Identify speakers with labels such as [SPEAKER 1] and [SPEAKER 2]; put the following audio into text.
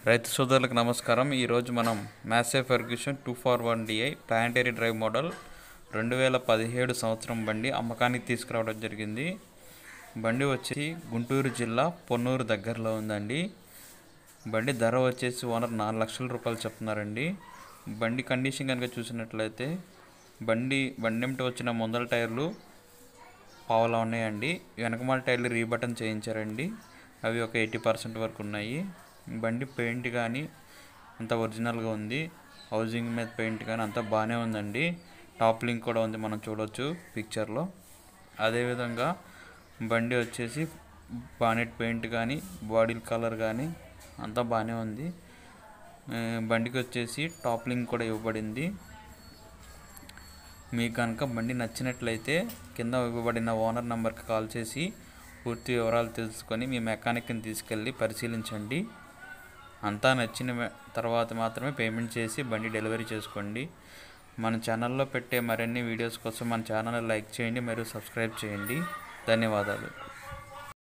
[SPEAKER 1] రైతు సోదరులకు నమస్కారం ఈరోజు మనం Massey Ferguson two four one DI planetary drive model రెండు వేల పదిహేడు సంవత్సరం బండి అమ్మకానికి తీసుకురావడం జరిగింది బండి వచ్చి గుంటూరు జిల్లా పొన్నూరు దగ్గరలో ఉందండి బండి ధర వచ్చేసి ఓనర్ నాలుగు లక్షల రూపాయలు చెప్తున్నారండి బండి కండిషన్ కనుక చూసినట్లయితే బండి బండి ఏమిటి వచ్చిన ముందల టైర్లు పావులా ఉన్నాయండి వెనకమాల టైర్లు రీబటన్ చేయించారండి అవి ఒక ఎయిటీ పర్సెంట్ వరకు ఉన్నాయి బండి పెయింట్ కానీ అంత ఒరిజినల్గా ఉంది హౌసింగ్ మీద పెయింట్ కానీ అంతా బాగానే ఉందండి టాప్ లింక్ కూడా ఉంది మనం చూడొచ్చు పిక్చర్లో అదేవిధంగా బండి వచ్చేసి బానెట్ పెయింట్ కానీ బాడీ కలర్ కానీ అంతా బాగానే ఉంది ఆ, బండికి వచ్చేసి టాప్ లింక్ కూడా ఇవ్వబడింది మీకు కనుక బండి నచ్చినట్లయితే కింద ఇవ్వబడిన ఓనర్ నెంబర్కి కాల్ చేసి పూర్తి వివరాలు తెలుసుకొని మీ మెకానిక్ని తీసుకెళ్ళి పరిశీలించండి అంతా నచ్చిన వె- తర్వాత మాత్రమే పేమెంట్ చేసి బండి డెలివరీ చేసుకోండి మన ఛానల్లో పెట్టే మరిన్ని వీడియోస్ కోసం మన ఛానల్ లైక్ చేయండి మరియు సబ్స్క్రైబ్ చేయండి ధన్యవాదాలు